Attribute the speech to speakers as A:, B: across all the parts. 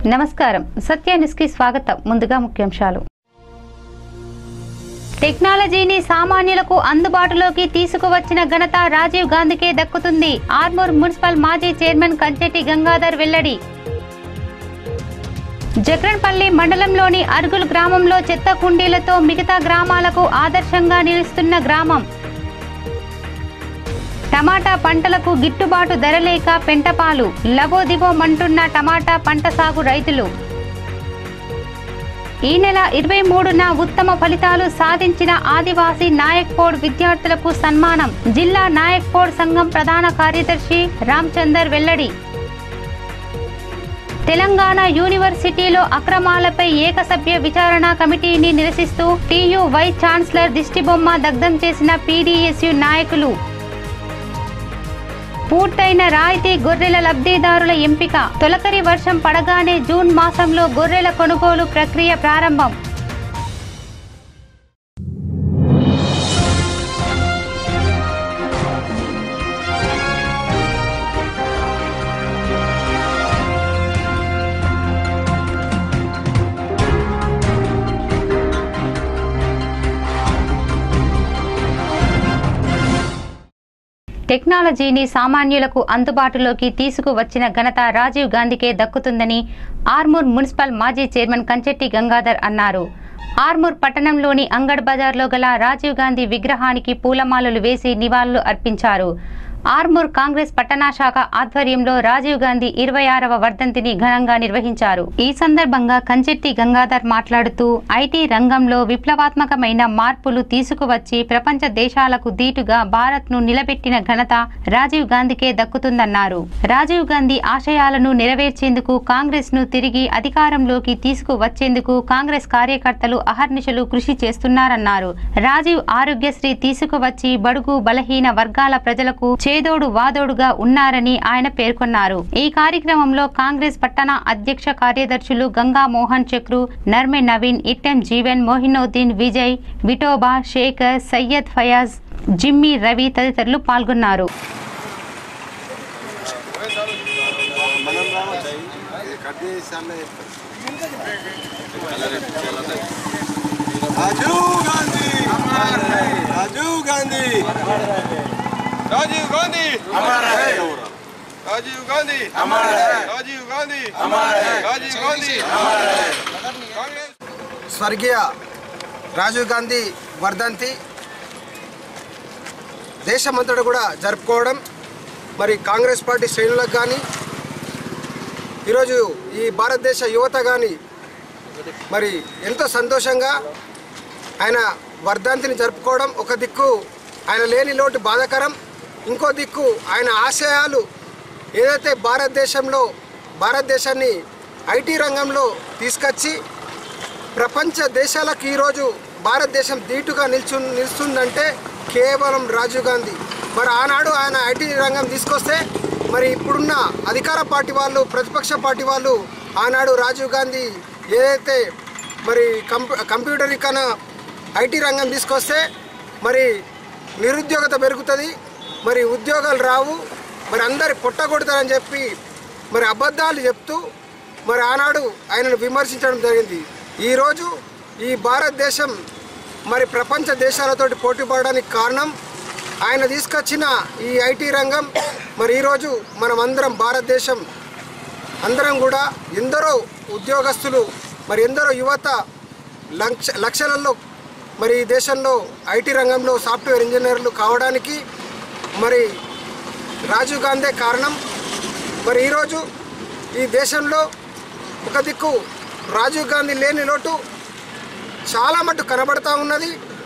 A: నమస్కారం సత్య న్యూస్ కి స్వాగతం ముందుగా ముఖ్యాంశాలు టెక్నాలజీని సామాన్యులకు అందుబాటులోకి తీసుకువచ్చిన ఘనత రాజీవ్ గాంధీకే దక్కుతుంది ఆర్మూర్ మున్సిపల్ మాజీ చైర్మన్ కంచెటి గంగాధర్ వెల్లడి జగ్రన్పల్లి మండలంలోని అరుగుల్ గ్రామంలో చెత్త కుండీలతో మిగతా గ్రామాలకు ఆదర్శంగా నిలుస్తున్న గ్రామం టమాటా పంటలకు గిట్టుబాటు ధర లేక పెంటపాలు లబోదిబోమంటున్న టమాటా పంట సాగు రైతులు ఈ నెల ఇరవై మూడున ఉత్తమ ఫలితాలు సాధించిన ఆదివాసీ నాయక్పోడ్ విద్యార్థులకు సన్మానం జిల్లా నాయక్పోడ్ సంఘం ప్రధాన కార్యదర్శి రామచందర్ వెల్లడి తెలంగాణ యూనివర్సిటీలో అక్రమాలపై ఏకసభ్య విచారణ కమిటీని నిరసిస్తూ టీయు వైస్ ఛాన్సలర్ దిష్టిబొమ్మ దగ్ధం చేసిన పీడీఎస్యు నాయకులు పూర్తయిన రాయితీ గొర్రెల లబ్ధిదారుల ఎంపిక తొలకరి వర్షం పడగానే జూన్ మాసంలో గొర్రెల కొనుగోలు ప్రక్రియ ప్రారంభం టెక్నాలజీని సామాన్యులకు అందుబాటులోకి తీసుకువచ్చిన ఘనత రాజీవ్ గాంధీకే దక్కుతుందని ఆర్మూర్ మున్సిపల్ మాజీ చైర్మన్ కంచెట్టి గంగాధర్ అన్నారు ఆర్మూర్ పట్టణంలోని అంగడ్ బజార్లో గల రాజీవ్ గాంధీ విగ్రహానికి పూలమాలలు వేసి నివాళులు అర్పించారు ఆర్మూర్ కాంగ్రెస్ పట్టణ శాఖ ఆధ్వర్యంలో రాజీవ్ గాంధీ ఇరవై ఆరవ వర్ధంతిని ఘనంగా నిర్వహించారు ఈ సందర్భంగా కంచెట్టి గంగాధర్ మాట్లాడుతూ ఐటీ రంగంలో విప్లవాత్మకమైన మార్పులు తీసుకువచ్చి ప్రపంచ దేశాలకు దీటుగా భారత్ ను నిలబెట్టిన ఘనత రాజీవ్ గాంధీకే దక్కుతుందన్నారు రాజీవ్ గాంధీ ఆశయాలను నెరవేర్చేందుకు కాంగ్రెస్ ను తిరిగి అధికారంలోకి తీసుకువచ్చేందుకు కాంగ్రెస్ కార్యకర్తలు అహర్నిశలు కృషి చేస్తున్నారన్నారు రాజీవ్ ఆరోగ్యశ్రీ తీసుకువచ్చి బడుగు బలహీన వర్గాల ప్రజలకు చేదోడు వాదోడుగా ఉన్నారని ఆయన పేర్కొన్నారు ఈ కార్యక్రమంలో కాంగ్రెస్ పట్టణ అధ్యక్ష కార్యదర్శులు గంగా మోహన్ చక్రు నర్మె నవీన్ ఇట్టెం జీవన్ మోహినోద్దీన్ విజయ్ విఠోబా శేఖర్ సయ్యద్ ఫయాజ్ జిమ్మి రవి తదితరులు పాల్గొన్నారు
B: राजीव गांधी राजीव गांधी
C: राजीव गांधी
B: हमारा है
C: राजीव गांधी
B: हमारा है
C: राजीव गांधी
B: हमारा है
C: राजीव गांधी कांग्रेस
D: స్వర్గీయ రాజీవ్ గాంధీ వర్ధంతి దేశమంతటా కూడా జరుపుకోవడం మరి కాంగ్రెస్ పార్టీ శ్రేణులకు కానీ ఈరోజు ఈ భారతదేశ యువత కానీ మరి ఎంతో సంతోషంగా ఆయన వర్ధంతిని జరుపుకోవడం ఒక దిక్కు ఆయన లేని లోటు బాధాకరం ఇంకో దిక్కు ఆయన ఆశయాలు ఏదైతే భారతదేశంలో భారతదేశాన్ని ఐటీ రంగంలో తీసుకొచ్చి ప్రపంచ దేశాలకు ఈరోజు భారతదేశం ధీటుగా నిల్చు నిలుస్తుందంటే కేవలం రాజీవ్ గాంధీ మరి ఆనాడు ఆయన ఐటీ రంగం తీసుకొస్తే మరి ఇప్పుడున్న అధికార పార్టీ వాళ్ళు ప్రతిపక్ష పార్టీ వాళ్ళు ఆనాడు రాజీవ్ గాంధీ ఏదైతే మరి కంప్యూ కంప్యూటరీకరణ ఐటీ రంగం తీసుకొస్తే మరి నిరుద్యోగత పెరుగుతుంది మరి ఉద్యోగాలు రావు మరి అందరి పొట్టగొడతారని చెప్పి మరి అబద్ధాలు చెప్తూ మరి ఆనాడు ఆయనను విమర్శించడం జరిగింది ఈరోజు ఈ భారతదేశం మరి ప్రపంచ దేశాలతోటి పోటీ పడడానికి కారణం ఆయన తీసుకొచ్చిన ఈ ఐటీ రంగం మరి ఈరోజు మనం అందరం భారతదేశం అందరం కూడా ఎందరో ఉద్యోగస్తులు మరి ఎందరో యువత లక్ష లక్షలలో మరి ఈ దేశంలో ఐటీ రంగంలో సాఫ్ట్వేర్ ఇంజనీర్లు కావడానికి మరి రాజీవ్ గాంధీ కారణం మరి ఈరోజు ఈ దేశంలో ఒక దిక్కు రాజీవ్ గాంధీ లేని లోటు చాలా మటు కనబడతా ఉన్నది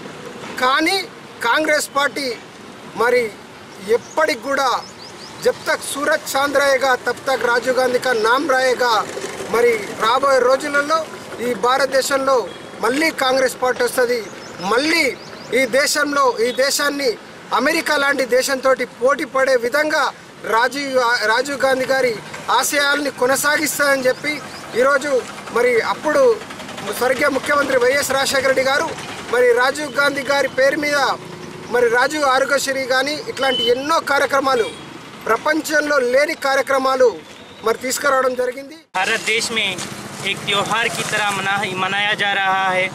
D: కానీ కాంగ్రెస్ పార్టీ మరి ఎప్పటికి కూడా జబ్ తక్ సూరజ్ చాంద్ రాయేగా తబ్ తక్ రాజీవ్ గాంధీ కా నామ్ రాయేగా మరి రాబోయే రోజులలో ఈ భారతదేశంలో మళ్ళీ కాంగ్రెస్ పార్టీ వస్తుంది మళ్ళీ ఈ దేశంలో ఈ దేశాన్ని అమెరికా లాంటి దేశంతో పోటీ పడే విధంగా రాజీవ్ రాజీవ్ గాంధీ గారి ఆశయాల్ని కొనసాగిస్తానని చెప్పి ఈరోజు మరి అప్పుడు స్వర్గీయ ముఖ్యమంత్రి వైఎస్ రాజశేఖర రెడ్డి గారు మరి రాజీవ్ గాంధీ గారి పేరు మీద మరి రాజీవ్ ఆరోగ్యశ్రీ కానీ ఇట్లాంటి ఎన్నో కార్యక్రమాలు ప్రపంచంలో లేని కార్యక్రమాలు మరి తీసుకురావడం జరిగింది
E: भारत देश में एक त्यौहार की तरह मना मनाया जा रहा है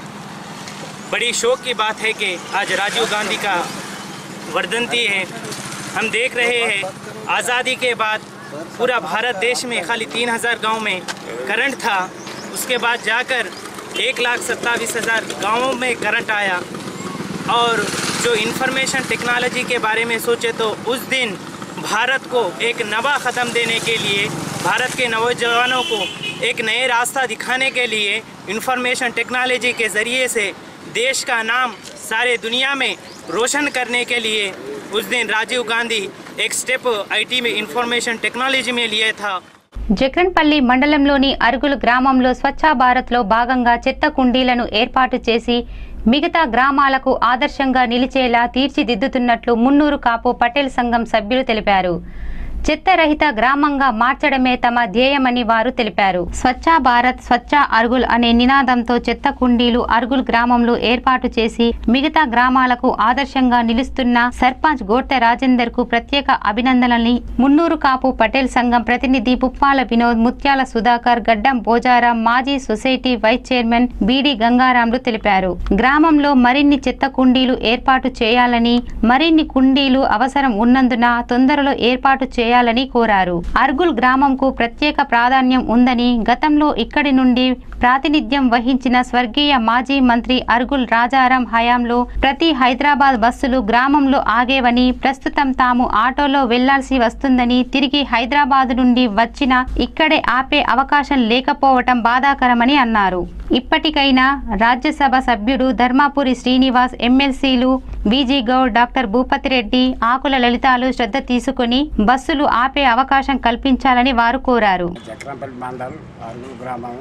E: बड़ी शौक की बात है कि आज राजीव गांधी का वर्धंती है हम देख रहे हैं आज़ादी के बाद पूरा भारत देश में खाली तीन हज़ार गाँव में करंट था उसके बाद जाकर एक लाख सत्ताईस हज़ार गाँवों में करंट आया और जो इंफॉर्मेशन टेक्नोलॉजी के बारे में सोचे तो उस दिन भारत को एक नवा ख़दम देने के लिए भारत के नौजवानों को एक नए रास्ता दिखाने के लिए इंफॉर्मेशन टेक्नोलॉजी के ज़रिए से देश का नाम सारे दुनिया में रोशन करने के लिए उस दिन राजीव गांधी एक स्टेप आईटी में इंफॉर्मेशन टेक्नोलॉजी में लिए था
A: జక్రన్పల్లి మండలంలోని అరుగులు గ్రామంలో స్వచ్ఛ భారత్లో భాగంగా చెత్త కుండీలను ఏర్పాటు చేసి మిగతా గ్రామాలకు ఆదర్శంగా నిలిచేలా తీర్చిదిద్దుతున్నట్లు మున్నూరు కాపు పటేల్ సంఘం సభ్యులు తెలిపారు చెత్త రహిత గ్రామంగా మార్చడమే తమ ధ్యేయమని వారు తెలిపారు స్వచ్ఛ భారత్ స్వచ్ఛ అరుగుల్ అనే నినాదంతో చెత్త కుండీలు అరుగుల్ గ్రామంలో ఏర్పాటు చేసి మిగతా గ్రామాలకు ఆదర్శంగా నిలుస్తున్న సర్పంచ్ గోర్తె రాజేందర్ కు ప్రత్యేక అభినందనల్ని మున్నూరు కాపు పటేల్ సంఘం ప్రతినిధి పుప్పాల వినోద్ ముత్యాల సుధాకర్ గడ్డం బోజారాం మాజీ సొసైటీ వైస్ చైర్మన్ బీడి గంగారాంలు తెలిపారు గ్రామంలో మరిన్ని చెత్త కుండీలు ఏర్పాటు చేయాలని మరిన్ని కుండీలు అవసరం ఉన్నందున తొందరలో ఏర్పాటు చేయాలని కోరారు అర్గుల్ గ్రామంకు ప్రత్యేక ప్రాధాన్యం ఉందని గతంలో ఇక్కడి నుండి ప్రాతినిధ్యం వహించిన స్వర్గీయ మాజీ మంత్రి అర్గుల్ రాజారాం హయాంలో ప్రతి హైదరాబాద్ బస్సులు గ్రామంలో ఆగేవని ప్రస్తుతం తాము ఆటోలో వెళ్లాల్సి వస్తుందని తిరిగి హైదరాబాద్ నుండి వచ్చిన ఇక్కడే ఆపే అవకాశం లేకపోవటం బాధాకరమని అన్నారు ఇప్పటికైనా రాజ్యసభ సభ్యుడు ధర్మాపురి శ్రీనివాస్ ఎమ్మెల్సీలు బీజీ గౌడ్ డాక్టర్ భూపతి రెడ్డి ఆకుల లలితాలు శ్రద్ధ తీసుకుని బస్సులు ఆపే అవకాశం కల్పించాలని వారు కోరారు
F: చక్రంపల్లి మండల్ అరుగులు గ్రామం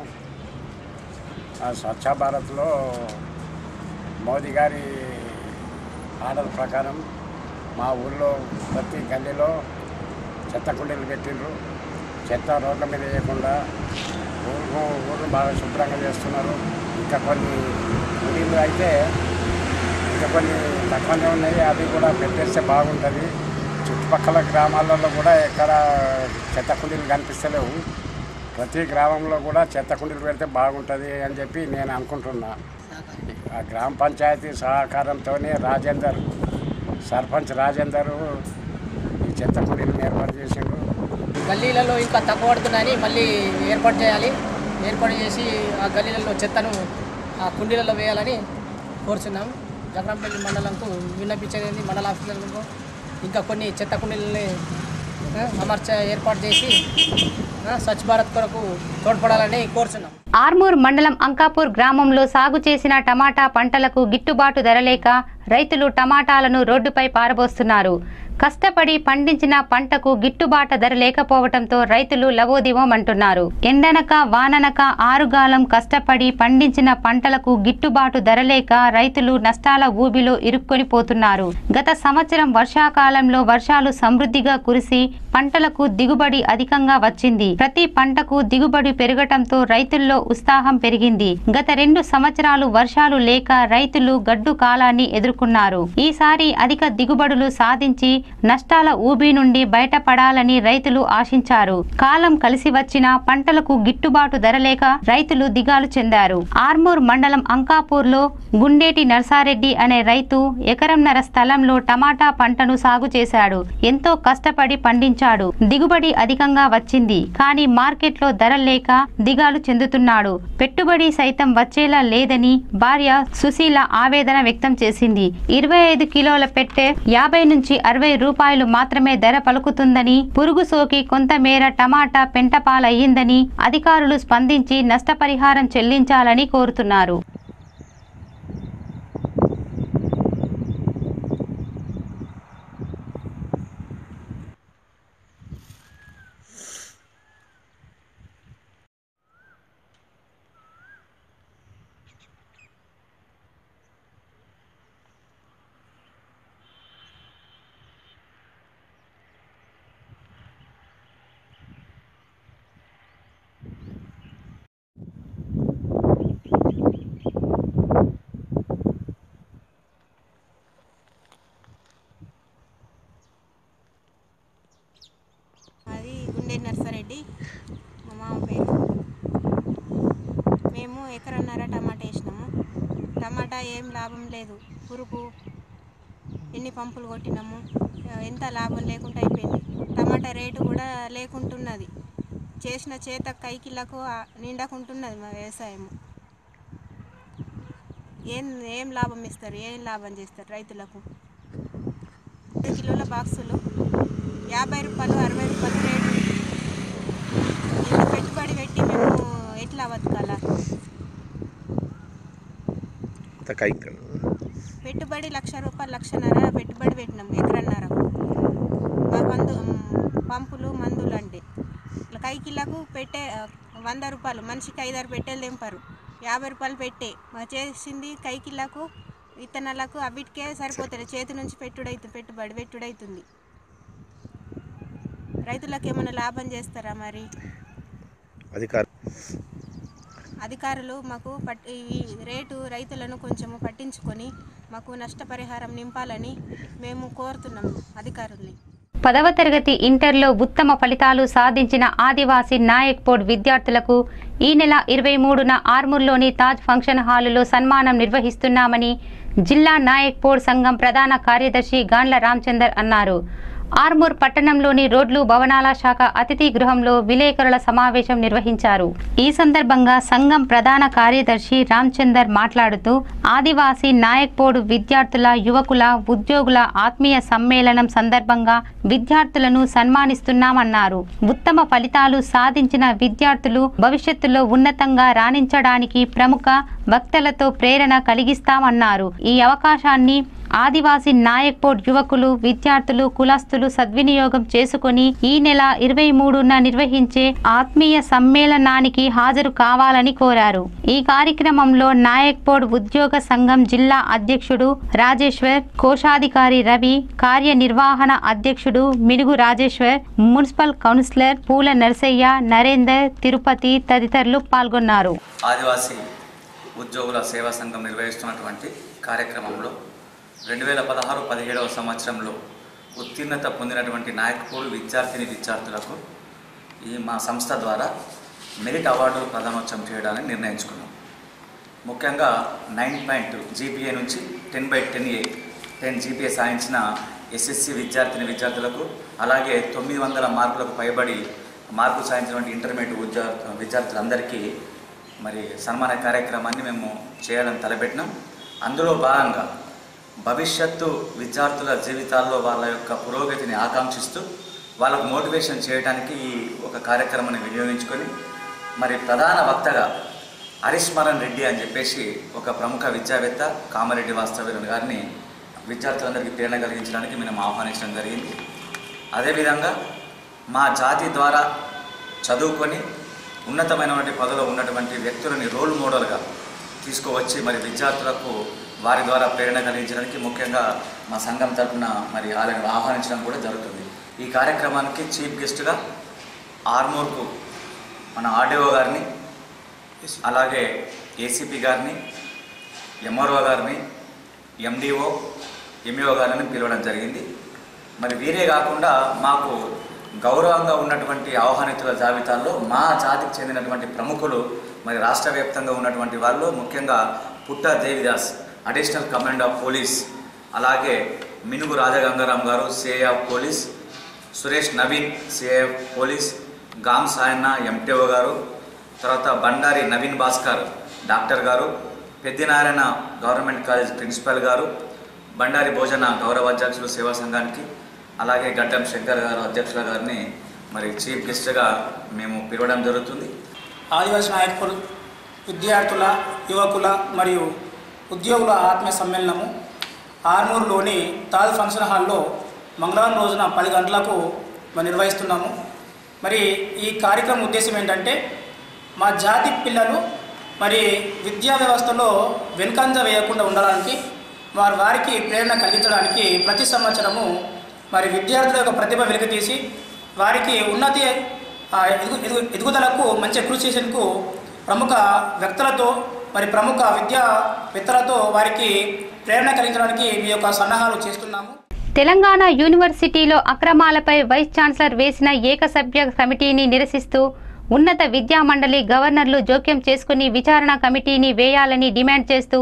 F: ఆ స్వచ్ఛ భారత్లో మోదీ గారి ఆర్డర్ ప్రకారం మా ఊళ్ళో ప్రతి గల్లీలో చెత్త కుండీలు పెట్టిండ్రు చెత్త రోడ్ల మీద వేయకుండా ఊరు ఊరు బాగా శుభ్రంగా చేస్తున్నారు ఇంకా కొన్ని ఊరిలో అయితే ఇంకా కొన్ని తక్కువనే ఉన్నాయి అవి కూడా పెట్టేస్తే బాగుంటుంది చుట్టుపక్కల గ్రామాలలో కూడా ఎక్కడ చెత్త కుండీలు కనిపిస్తలేవు ప్రతి గ్రామంలో కూడా చెత్త కుండీలు పెడితే బాగుంటుంది అని చెప్పి నేను అనుకుంటున్నా ఆ గ్రామ పంచాయతీ సహకారంతోనే రాజేందర్ సర్పంచ్ రాజేందర్ ఈ చెత్త కుండీలను ఏర్పాటు చేసిండు
G: గల్లీలలో ఇంకా తక్కువ పడుతున్నాయని మళ్ళీ ఏర్పాటు చేయాలి ఏర్పాటు చేసి ఆ గల్లీలలో చెత్తను ఆ కుండీలలో వేయాలని కోరుచున్నాం జగరంపల్లి మండలంకు విన్నపించేది ఏంది మండల ఆఫీసర్లకు ఇంకా కొన్ని చెత్త కుండీలని ఆ, అమర్చ ఏర్పాటు చేసి ఆ, స్వచ్ఛ భారత్ కొరకు తోడ్పడాలని కోరుచున్నాం
A: ఆర్మూర్ మండలం అంకాపూర్ గ్రామంలో సాగు చేసిన టమాటా పంటలకు గిట్టుబాటు ధర లేక రైతులు టమాటాలను రోడ్డుపై పారబోస్తున్నారు కష్టపడి పండించిన పంటకు గిట్టుబాటు ధర లేకపోవడంతో రైతులు లవోదివమంటున్నారు ఎండనక వాననక ఆరుగాలం కష్టపడి పండించిన పంటలకు గిట్టుబాటు ధర లేక రైతులు నష్టాల ఊబిలో ఇరుక్కొని పోతున్నారు గత సంవత్సరం వర్షాకాలంలో వర్షాలు సమృద్ధిగా కురిసి పంటలకు దిగుబడి అధికంగా వచ్చింది ప్రతి పంటకు దిగుబడి పెరగటంతో రైతుల్లో ఉత్సాహం పెరిగింది గత రెండు సంవత్సరాలు వర్షాలు లేక రైతులు గడ్డు కాలాన్ని ఎదుర్కొన్నారు ఈసారి అధిక దిగుబడులు సాధించి నష్టాల ఊబి నుండి బయటపడాలని రైతులు ఆశించారు కాలం కలిసి వచ్చిన పంటలకు గిట్టుబాటు ధర లేక రైతులు దిగాలు చెందారు ఆర్మూర్ మండలం అంకాపూర్ లో గుండేటి నర్సారెడ్డి అనే రైతు ఎకరంన్నర స్థలంలో టమాటా పంటను సాగు చేశాడు ఎంతో కష్టపడి పండించాడు దిగుబడి అధికంగా వచ్చింది కానీ మార్కెట్లో ధర లేక దిగాలు చెందుతున్నాడు పెట్టుబడి సైతం వచ్చేలా లేదని భార్య సుశీల ఆవేదన వ్యక్తం చేసింది ఇరవై ఐదు కిలోల పెట్టె యాభై నుంచి అరవై రూపాయలు మాత్రమే ధర పలుకుతుందని పురుగు సోకి కొంతమేర టమాటా పెంటపాలయ్యిందని అధికారులు స్పందించి నష్టపరిహారం చెల్లించాలని కోరుతున్నారు
H: అది గుండె నర్సారెడ్డి మా మామ పేరు ఏం లాభం లేదు పురుగు ఎన్ని పంపులు కొట్టినాము ఎంత లాభం లేకుండా అయిపోయింది టమాటా రేటు కూడా లేకుంటున్నది చేసిన చేత కైకిళ్ళకు ఆ- నిండకుంటున్నది మా వ్యవసాయం ఏం ఏం లాభం ఇస్తారు ఏం లాభం చేస్తారు రైతులకు ఐదు కిలోల బాక్సులు యాభై రూపాయలు అరవై రూపాయలు రేటు ఇంత పెట్టుబడి పెట్టి మేము ఎట్లా బతకాలా పెట్టుబడి లక్ష రూపాయలు లక్షన్నర పెట్టుబడి పెట్టినాం ఎకరన్నర మా మందు పంపులు మందులు అంటే ఇట్లా కైకిళ్ళకు పెట్టే ఆ, వంద రూపాయలు మనిషికి ఐదారు పెట్టెలు తెంపారు యాభై రూపాయలు పెట్టే మా చేసింది కైకిళ్ళకు విత్తనాలకు అవిటికే సరిపోతుంది చేతి నుంచి పెట్టుడైతుంది పెట్టుబడి పెట్టుడైతుంది రైతులకు ఏమైనా లాభం చేస్తారా మరి
I: అధికారు
H: అధికారులు మాకు పట్ ఈ రేటు రైతులను కొంచెము పట్టించుకొని మాకు నష్టపరిహారం నింపాలని మేము కోరుతున్నాము అధికారుల్ని
A: పదవ తరగతి ఇంటర్లో ఉత్తమ ఫలితాలు సాధించిన ఆదివాసీ నాయక్ పోడ్ విద్యార్థులకు ఈ నెల ఇరవై మూడున ఆర్మూర్లోని తాజ్ ఫంక్షన్ హాలులో సన్మానం నిర్వహిస్తున్నామని జిల్లా నాయక్ పోడ్ సంఘం ప్రధాన కార్యదర్శి గాండ్ల రామచందర్ అన్నారు ఆర్మూర్ పట్టణంలోని రోడ్లు భవనాల శాఖ అతిథి గృహంలో విలేకరుల సమావేశం నిర్వహించారు ఈ సందర్భంగా సంఘం ప్రధాన కార్యదర్శి రామచందర్ మాట్లాడుతూ ఆదివాసీ నాయక్పోడు విద్యార్థుల యువకుల ఉద్యోగుల ఆత్మీయ సమ్మేళనం సందర్భంగా విద్యార్థులను సన్మానిస్తున్నామన్నారు ఉత్తమ ఫలితాలు సాధించిన విద్యార్థులు భవిష్యత్తులో ఉన్నతంగా రాణించడానికి ప్రముఖ వక్తలతో ప్రేరణ కలిగిస్తామన్నారు ఈ అవకాశాన్ని ఆదివాసీ నాయక్పోడ్ యువకులు విద్యార్థులు కులస్తులు సద్వినియోగం చేసుకుని ఈ నెల ఇరవై మూడున నిర్వహించే ఆత్మీయ సమ్మేళనానికి హాజరు కావాలని కోరారు ఈ కార్యక్రమంలో నాయక్పోడ్ ఉద్యోగ సంఘం జిల్లా అధ్యక్షుడు రాజేశ్వర్ కోశాధికారి రవి కార్యనిర్వహణ అధ్యక్షుడు మినుగు రాజేశ్వర్ మున్సిపల్ కౌన్సిలర్ పూల నరసయ్య నరేందర్ తిరుపతి తదితరులు పాల్గొన్నారు
J: ఆదివాసీ ఉద్యోగుల సేవా సంఘం నిర్వహిస్తున్నటువంటి కార్యక్రమంలో రెండు వేల పదహారు పదిహేడవ సంవత్సరంలో ఉత్తీర్ణత పొందినటువంటి నాయకులు విద్యార్థిని విద్యార్థులకు ఈ మా సంస్థ ద్వారా మెరిట్ అవార్డులు ప్రదానోత్సవం చేయడానికి నిర్ణయించుకున్నాం ముఖ్యంగా నైన్ పాయింట్ జీపీఏ నుంచి ten by ten A ten GPA సాధించిన ఎస్ఎస్సి విద్యార్థిని విద్యార్థులకు అలాగే తొమ్మిది వందల మార్కులకు పైబడి మార్కులు సాధించినటువంటి ఇంటర్మీడియట్ విద్యార్థి విద్యార్థులందరికీ మరి సన్మాన కార్యక్రమాన్ని మేము చేయాలని తలపెట్టినాం అందులో భాగంగా భవిష్యత్తు విద్యార్థుల జీవితాల్లో వాళ్ళ యొక్క పురోగతిని ఆకాంక్షిస్తూ వాళ్ళకు మోటివేషన్ చేయడానికి ఈ ఒక కార్యక్రమాన్ని వినియోగించుకొని మరి ప్రధాన వక్తగా హరిస్మరణ్ రెడ్డి అని చెప్పేసి ఒక ప్రముఖ విద్యావేత్త కామారెడ్డి వాస్తవ్యులు గారిని విద్యార్థులందరికీ ప్రేరణ కలిగించడానికి మేము ఆహ్వానించడం జరిగింది అదేవిధంగా మా జాతి ద్వారా చదువుకొని ఉన్నతమైనటువంటి పదవిలో ఉన్నటువంటి వ్యక్తులని రోల్ మోడల్గా తీసుకువచ్చి మరి విద్యార్థులకు వారి ద్వారా ప్రేరణ కలిగించడానికి ముఖ్యంగా మా సంఘం తరఫున మరి వాళ్ళని ఆహ్వానించడం కూడా జరుగుతుంది ఈ కార్యక్రమానికి చీఫ్ గెస్ట్గా ఆర్మూర్కు మన ఆర్డీఓ గారిని అలాగే ఏసీపీ గారిని ఎంఆర్ఓ గారిని ఎండిఓ ఎంఈఓ గారిని పిలవడం జరిగింది మరి వీరే కాకుండా మాకు గౌరవంగా ఉన్నటువంటి ఆహ్వానితుల జాబితాలో మా జాతికి చెందినటువంటి ప్రముఖులు మరి రాష్ట్ర వ్యాప్తంగా ఉన్నటువంటి వాళ్ళు ముఖ్యంగా Putta Devidas additional command of police అలాగే మినుగు రాజగంగారాం గారు CI of police Suresh Naveen CI of police గామ్ సాయన్న ఎంటీఓ గారు తర్వాత బండారి నవీన్ భాస్కర్ డాక్టర్ గారు పెద్దినారాయణ గవర్నమెంట్ కాలేజ్ ప్రిన్సిపల్ గారు బండారి భోజన గౌరవ అధ్యక్షులు సేవా సంఘానికి అలాగే గడ్డం శంకర్ గారు అధ్యక్షుల గారిని మరి చీఫ్ గెస్ట్గా మేము పిలవడం జరుగుతుంది
K: ఆదివాసీ నాయకులు విద్యార్థుల యువకుల మరియు ఉద్యోగుల ఆత్మీయ సమ్మేళనము ఆర్మూరులోని తాజ్ ఫంక్షన్ హాల్లో మంగళవారం రోజున పది గంటలకు మరి నిర్వహిస్తున్నాము మరి ఈ కార్యక్రమం ఉద్దేశం ఏంటంటే మా జాతి పిల్లలు మరి విద్యా వ్యవస్థలో వెనుకంజ వేయకుండా ఉండడానికి వారి వారికి ప్రేరణ కలిగించడానికి ప్రతి సంవత్సరము మరి విద్యార్థుల యొక్క ప్రతిభ వెలికితీసి వారికి ఉన్నతి ఆ, ఎదుగు ఎదుగు ఎదుగుదలకు మంచి అప్రిసియేషన్కు ప్రముఖ వ్యక్తులతో మరి ప్రముఖ విద్యావేత్తలతో వారికి ప్రేరణ కలిగించడానికి మీ యొక్క సన్నాహాలు చేస్తున్నాము
A: తెలంగాణ యూనివర్సిటీలో అక్రమాలపై వైస్ ఛాన్సలర్ వేసిన ఏకసభ్య కమిటీని నిరసిస్తూ ఉన్నత విద్యా మండలి గవర్నర్లు జోక్యం చేసుకుని విచారణ కమిటీని వేయాలని డిమాండ్ చేస్తూ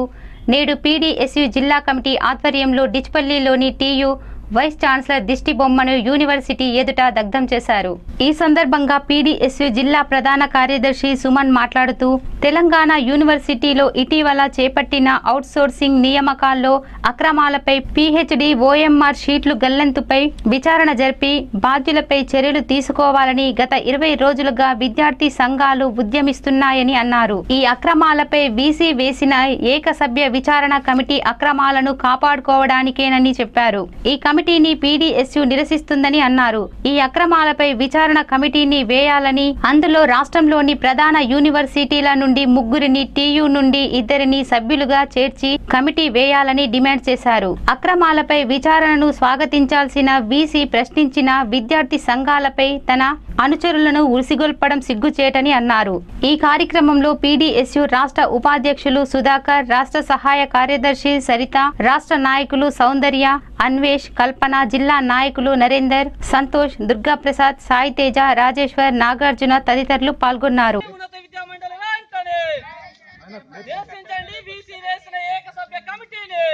A: నేడు పీడీఎస్యు జిల్లా కమిటీ ఆధ్వర్యంలో డిచ్పల్లిలోని టీయు వైస్ ఛాన్సలర్ దిష్టి బొమ్మను యూనివర్సిటీ ఎదుట దగ్ధం చేశారు ఈ సందర్భంగా పీడీఎస్యు జిల్లా ప్రధాన కార్యదర్శి సుమన్ మాట్లాడుతూ తెలంగాణ యూనివర్సిటీలో ఇటీవల చేపట్టిన అవుట్సోర్సింగ్ నియామకాల్లో అక్రమాలపై పీహెచ్డీ ఓఎంఆర్ షీట్లు గల్లంతుపై విచారణ జరిపి బాధ్యులపై చర్యలు తీసుకోవాలని గత ఇరవై రోజులుగా విద్యార్థి సంఘాలు ఉద్యమిస్తున్నాయని అన్నారు ఈ అక్రమాలపై వీసీ వేసిన ఏకసభ్య విచారణ కమిటీ అక్రమాలను కాపాడుకోవడానికేనని చెప్పారు ఈ కమిటీని పీడీఎస్యు నిరసిస్తుందని అన్నారు ఈ అక్రమాలపై విచారణ కమిటీని వేయాలని అందులో రాష్ట్రంలోని ప్రధాన యూనివర్సిటీల నుండి ముగ్గురిని టీయు నుండి ఇద్దరిని సభ్యులుగా చేర్చి కమిటీ వేయాలని డిమాండ్ చేశారు అక్రమాలపై విచారణను స్వాగతించాల్సిన వీసీ ప్రశ్నించిన విద్యార్థి సంఘాలపై తన అనుచరులను ఉరిసిగొల్పడం సిగ్గుచేటని అన్నారు ఈ కార్యక్రమంలో పీడీఎస్యు రాష్ట్ర ఉపాధ్యక్షులు సుధాకర్ రాష్ట్ర సహాయ కార్యదర్శి సరిత రాష్ట్ర నాయకులు సౌందర్య అన్వేష్ కల్పన జిల్లా నాయకులు నరేందర్ సంతోష్ దుర్గాప్రసాద్ సాయి తేజ రాజేశ్వర్ నాగార్జున తదితరులు పాల్గొన్నారు
L: నిరసించండి బీసీ వేసిన ఏకసభ్య కమిటీని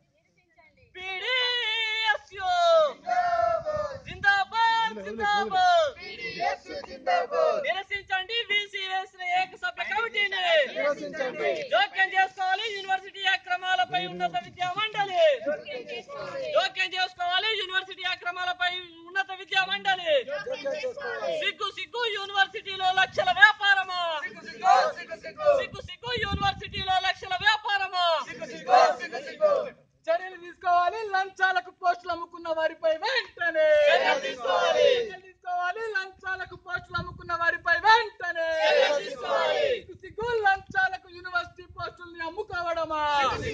L: పీడీఎస్యు జిందాబాద్ జిందాబాద్ నిరసించండి బీసీ వేసిన ఏకసభ్య కమిటీని జోక్యం చేసుకోవాలి యూనివర్సిటీ అక్రమాలపై ఉన్నత విద్యా మండలి జోక్యం చేసుకోవాలి యూనివర్సిటీ అక్రమాలపై ఉన్నత విద్యా మండలి సిగ్గు సిగ్గు యూనివర్సిటీలో లక్షల వ్యాపారమా సిగ్గు సిగ్గు యూనివర్సిటీలో లక్షల వ్యాపారమా చర్యలు తీసుకోవాలి లంచాలకు పోస్టులు అమ్ముకున్న వారిపై వెంటనే చర్యలు తీసుకోవాలి లంచాలకు పోస్టులు అమ్ముకున్న వారిపై వెంటనే సిగ్గు సిగ్గు లంచాలకు యూనివర్సిటీ పోస్టుల్ని అమ్ముకోవడమా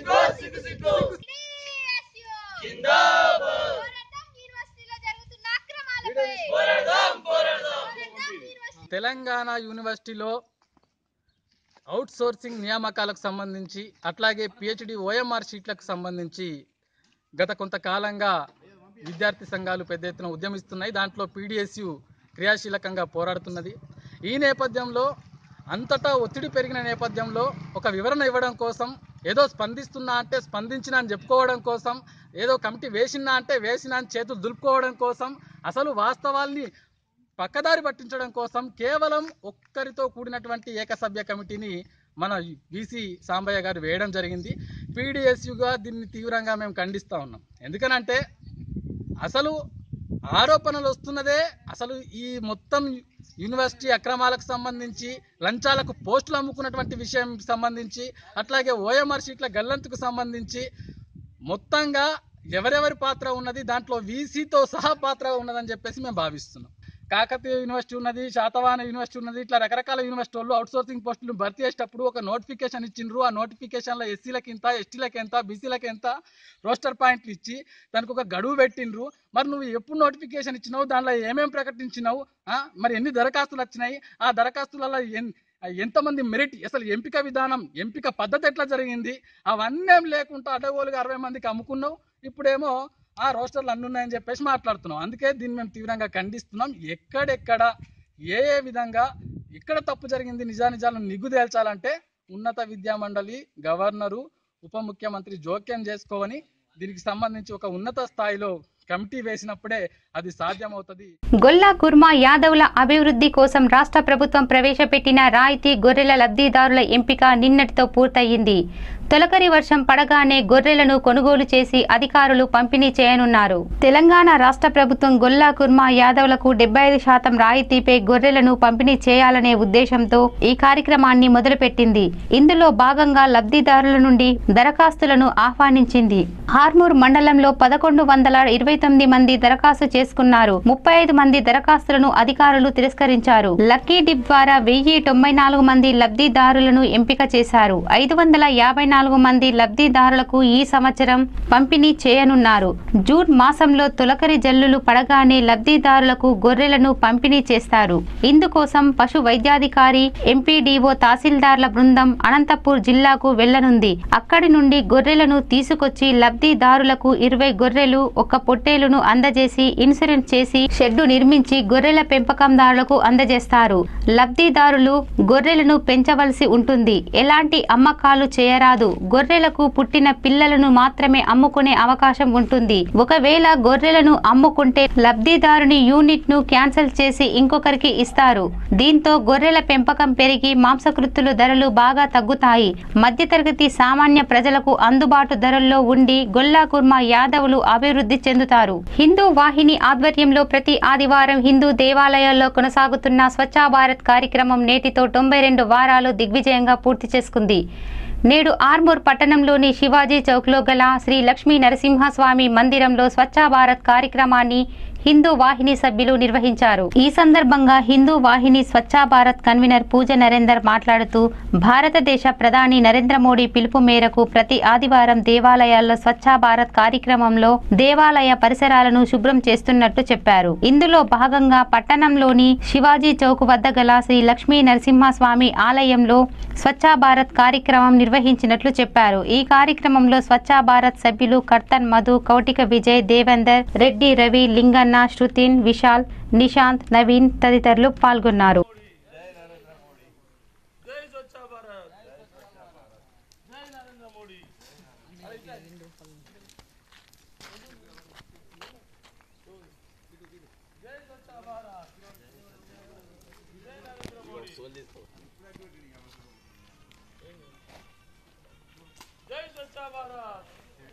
M: తెలంగాణ యూనివర్సిటీలో అవుట్ సోర్సింగ్ నియామకాలకు సంబంధించి అట్లాగే పిహెచ్డి ఓఎంఆర్ షీట్లకు సంబంధించి గత కొంతకాలంగా విద్యార్థి సంఘాలు పెద్ద ఎత్తున ఉద్యమిస్తున్నాయి దాంట్లో పీడిఎస్యు క్రియాశీలకంగా పోరాడుతున్నది ఈ నేపథ్యంలో అంతటా ఒత్తిడి పెరిగిన నేపథ్యంలో ఒక వివరణ ఇవ్వడం కోసం ఏదో స్పందిస్తున్నా అంటే స్పందించిన అని చెప్పుకోవడం కోసం ఏదో కమిటీ వేసినా అంటే వేసినా అని చేతులు దులుపుకోవడం కోసం అసలు వాస్తవాల్ని పక్కదారి పట్టించడం కోసం కేవలం ఒక్కరితో కూడినటువంటి ఏకసభ్య కమిటీని మన బీసీ సాంబయ్య గారు వేయడం జరిగింది పీడిఎస్యుగా దీన్ని తీవ్రంగా మేము ఖండిస్తూ ఉన్నాం ఎందుకనంటే అసలు ఆరోపణలు వస్తున్నదే అసలు ఈ మొత్తం యూనివర్సిటీ అక్రమాలకు సంబంధించి లంచాలకు పోస్టులు అమ్ముకున్నటువంటి విషయం సంబంధించి అట్లాగే ఓఎంఆర్ షీట్ల గల్లంతుకు సంబంధించి మొత్తంగా ఎవరెవరి పాత్ర ఉన్నది దాంట్లో వీసీతో సహా పాత్ర ఉన్నదని చెప్పేసి మేము భావిస్తున్నాం కాకతీయ యూనివర్సిటీ ఉన్నది శాతవాహన యూనివర్సిటీ ఉన్నది ఇట్లా రకరకాల యూనివర్సిటీ వాళ్ళు అవుట్ సోర్సింగ్ పోస్టులు భర్తీ చేసేటప్పుడు ఒక నోటిఫికేషన్ ఇచ్చిండ్రు ఆ నోటిఫికేషన్లో ఎస్సీలకి ఎంత ఎస్టీలకి ఎంత బీసీలకి ఎంత రోస్టర్ పాయింట్లు ఇచ్చి దానికి ఒక గడువు పెట్టిండ్రు మరి నువ్వు ఎప్పుడు నోటిఫికేషన్ ఇచ్చినావు దానిలో ఏమేమి ప్రకటించినావు ఆ? మరి ఎన్ని దరఖాస్తులు వచ్చినాయి ఆ దరఖాస్తులలో ఎన్ ఎంతమంది మెరిట్ అసలు ఎంపిక విధానం ఎంపిక పద్ధతి ఎట్లా జరిగింది అవన్నీ ఏం లేకుండా అడగోలుగా అరవై మందికి అమ్ముకున్నావు ఇప్పుడేమో ఆ రోస్టర్లు అన్ని ఉన్నాయని చెప్పేసి మాట్లాడుతున్నాం అందుకే దీన్ని మేము తీవ్రంగా ఖండిస్తున్నాం ఎక్కడెక్కడ ఏ ఏ విధంగా ఎక్కడ తప్పు జరిగింది నిజానిజాలను నిగ్గు తేల్చాలంటే ఉన్నత విద్యా మండలి గవర్నరు ఉప ముఖ్యమంత్రి జోక్యం చేసుకోవని దీనికి సంబంధించి ఒక ఉన్నత స్థాయిలో కమిటీ వేసినప్పుడే అది సాధ్యమవుతుంది
A: గొల్లా కుర్మా యాదవుల అభివృద్ధి కోసం రాష్ట్ర ప్రభుత్వం ప్రవేశపెట్టిన రాయితీ గొర్రెల లబ్ధిదారుల ఎంపిక నిన్నటితో పూర్తయింది తొలకరి వర్షం పడగానే గొర్రెలను కొనుగోలు చేసి అధికారులు పంపిణీ చేయనున్నారు తెలంగాణ రాష్ట్ర ప్రభుత్వం గొల్లా కుర్మా యాదవులకు డెబ్బై ఐదు శాతం రాయితీపై గొర్రెలను పంపిణీ చేయాలనే ఉద్దేశంతో ఈ కార్యక్రమాన్ని మొదలుపెట్టింది ఇందులో భాగంగా లబ్ధిదారుల నుండి దరఖాస్తులను ఆహ్వానించింది ఆర్మూర్ మండలంలో పదకొండు వందల ఇరవై తొమ్మిది మంది దరఖాస్తు చేసుకున్నారు ముప్పై ఐదు మంది దరఖాస్తులను అధికారులు తిరస్కరించారు లక్కీ డిప్ ద్వారా వెయ్యి తొంభై నాలుగు మంది లబ్ధిదారులను ఎంపిక చేశారు ఐదు వందల యాభై నాలుగు మంది లబ్ధిదారులకు ఈ సంవత్సరం పంపిణీ చేయనున్నారు జూన్ మాసంలో తొలకరి జల్లులు పడగానే లబ్ధిదారులకు గొర్రెలను పంపిణీ చేస్తారు ఇందుకోసం పశు వైద్యాధికారి ఎంపీడీఓ తహసీల్దార్ల బృందం అనంతపూర్ జిల్లాకు వెళ్లనుంది అక్కడి నుండి గొర్రెలను తీసుకొచ్చి లబ్ధిదారులకు ఇరవై గొర్రెలు ఒక పొట్టేలు పొట్టేలును అందజేసి ఇన్సూరెన్స్ చేసి షెడ్డు నిర్మించి గొర్రెల పెంపకందారులకు అందజేస్తారు లబ్ధిదారులు గొర్రెలను పెంచవలసి ఉంటుంది ఎలాంటి అమ్మకాలు చేయరాదు గొర్రెలకు పుట్టిన పిల్లలను మాత్రమే అమ్ముకునే అవకాశం ఉంటుంది ఒకవేళ గొర్రెలను అమ్ముకుంటే లబ్ధిదారుని యూనిట్ ను క్యాన్సిల్ చేసి ఇంకొకరికి ఇస్తారు దీంతో గొర్రెల పెంపకం పెరిగి మాంసకృత్తుల ధరలు బాగా తగ్గుతాయి మధ్యతరగతి సామాన్య ప్రజలకు అందుబాటు ధరల్లో ఉండి గొల్లా కుర్మా యాదవులు అభివృద్ధి చెందుతారు హిందూ వాహిని ఆధ్వర్యంలో ప్రతి ఆదివారం హిందూ దేవాలయాల్లో కొనసాగుతున్న స్వచ్ఛ భారత్ కార్యక్రమం నేటితో తొంభై రెండు వారాలు దిగ్విజయంగా పూర్తి చేసుకుంది నేడు ఆర్మూర్ పట్టణంలోని శివాజీ చౌక్లో గల శ్రీ లక్ష్మీ నరసింహస్వామి మందిరంలో స్వచ్ఛ భారత్ కార్యక్రమాన్ని హిందూ వాహిని సభ్యులు నిర్వహించారు ఈ సందర్భంగా హిందూ వాహిని స్వచ్ఛ భారత్ కన్వీనర్ పూజ నరేందర్ మాట్లాడుతూ భారతదేశ ప్రధాని నరేంద్ర మోడీ పిలుపు మేరకు ప్రతి ఆదివారం దేవాలయాల్లో స్వచ్ఛ భారత్ కార్యక్రమంలో దేవాలయ పరిసరాలను శుభ్రం చేస్తున్నట్టు చెప్పారు ఇందులో భాగంగా పట్టణంలోని శివాజీ చౌక్ వద్ద గల శ్రీ లక్ష్మీ నరసింహస్వామి ఆలయంలో స్వచ్ఛ భారత్ కార్యక్రమం నిర్వహించినట్లు చెప్పారు ఈ కార్యక్రమంలో స్వచ్ఛ భారత్ సభ్యులు కర్తన్ మధు కౌటిక విజయ్ దేవేందర్ రెడ్డి రవి లింగన్న శృతిన్ విశాల్ నిశాంత్ నవీన్ తదితరులు పాల్గొన్నారు
L: జై స్వచ్ఛ భారత్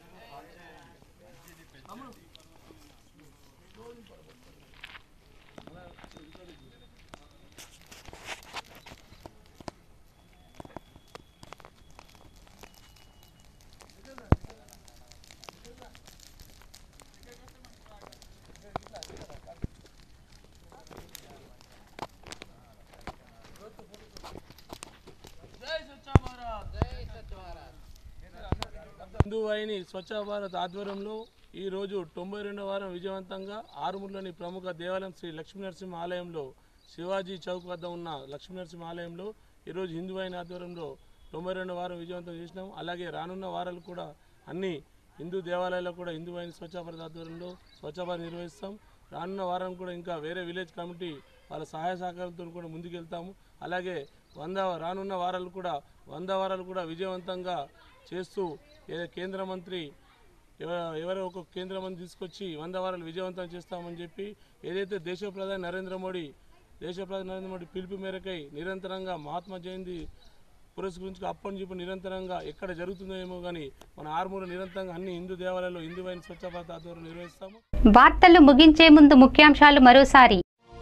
L: జై స్వచ్ఛ భారత్ జై స్వచ్ఛ భారత్
N: హిందూ వాహిని స్వచ్ఛ భారత్ ఆధ్వర్యంలో ఈ రోజు తొంభై రెండవ వారం విజయవంతంగా ఆరుమూరులోని ప్రముఖ దేవాలయం శ్రీ లక్ష్మీనరసింహ ఆలయంలో శివాజీ చౌక్ వద్ద ఉన్న లక్ష్మీనరసింహ ఆలయంలో ఈరోజు హిందూ వాహిని ఆధ్వర్యంలో తొంభై రెండవ వారం విజయవంతం చేసినాం అలాగే రానున్న వారాలు కూడా అన్ని హిందూ దేవాలయాల్లో కూడా హిందూ వాహిని స్వచ్ఛ భారత్ ఆధ్వర్యంలో స్వచ్ఛ భారత్ నిర్వహిస్తాం రానున్న వారం కూడా ఇంకా వేరే విలేజ్ కమిటీ వాళ్ళ సహాయ సహకారంతో కూడా ముందుకెళ్తాము అలాగే వంద రానున్న వారాలు కూడా వంద వారాలు కూడా విజయవంతంగా చేస్తూ ఏ- కేంద్ర మంత్రి ఎవ- ఎవరో ఒక కేంద్ర మంత్రి తీసుకొచ్చి వంద వారాలు విజయవంతం చేస్తామని చెప్పి ఏదైతే దేశ ప్రధాని నరేంద్ర మోడీ దేశ ప్రధాని నరేంద్ర మోడీ పిలుపు మేరకై నిరంతరంగా మహాత్మా జయంతి పురస్కరించి అప్పటి చెప్పి నిరంతరంగా ఎక్కడ జరుగుతుందో ఏమో కానీ మన ఆర్మూరు నిరంతరంగా అన్ని హిందూ దేవాలయాల్లో హిందూ అయిన స్వచ్ఛ భారత్ ఆధ్వర్యం నిర్వహిస్తాము
A: వార్తలు ముగించే ముందు ముఖ్యాంశాలు మరోసారి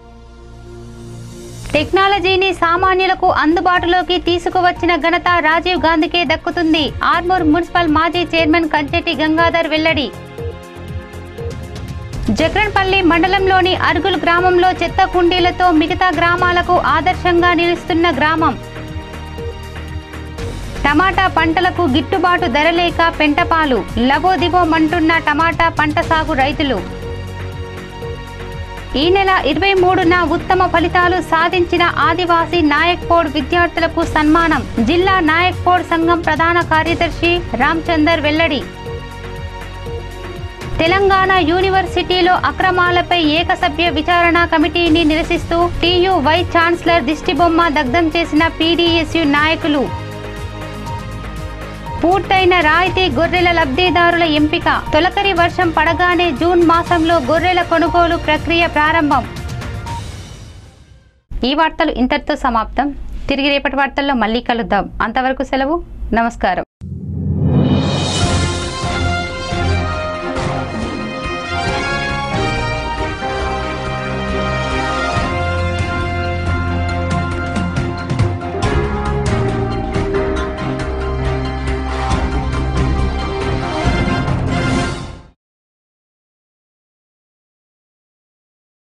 A: టెక్నాలజీని సామాన్యులకు అందుబాటులోకి తీసుకువచ్చిన ఘనత రాజీవ్ గాంధీకే దక్కుతుంది ఆర్మూర్ మున్సిపల్ మాజీ చైర్మన్ కంచెటి గంగాధర్ వెల్లడి జగ్రన్పల్లి మండలంలోని అరుగులు గ్రామంలో చెత్త కుండీలతో మిగతా గ్రామాలకు ఆదర్శంగా నిలుస్తున్న గ్రామం టమాటా పంటలకు గిట్టుబాటు ధర లేక పెంటపాలు లబోదిబోమంటున్న టమాటా పంట సాగు రైతులు ఈ నెల ఇరవై మూడున ఉత్తమ ఫలితాలు సాధించిన ఆదివాసీ నాయక్పోడ్ విద్యార్థులకు సన్మానం జిల్లా నాయక్పోడ్ సంఘం ప్రధాన కార్యదర్శి రామచందర్ వెల్లడి తెలంగాణ యూనివర్సిటీలో అక్రమాలపై ఏకసభ్య విచారణ కమిటీని నిరసిస్తూ టీయు వైస్ ఛాన్సలర్ దిష్టిబొమ్మ దగ్ధం చేసిన పీడీఎస్యు నాయకులు పూర్తయిన రాయితీ గొర్రెల లబ్ధిదారుల ఎంపిక తొలకరి వర్షం పడగానే జూన్ మాసంలో గొర్రెల కొనుగోలు ప్రక్రియ ప్రారంభం ఈ వార్తలు ఇంతటితో సమాప్తం తిరిగి రేపటి వార్తల్లో మళ్ళీ కలుద్దాం అంతవరకు సెలవు నమస్కారం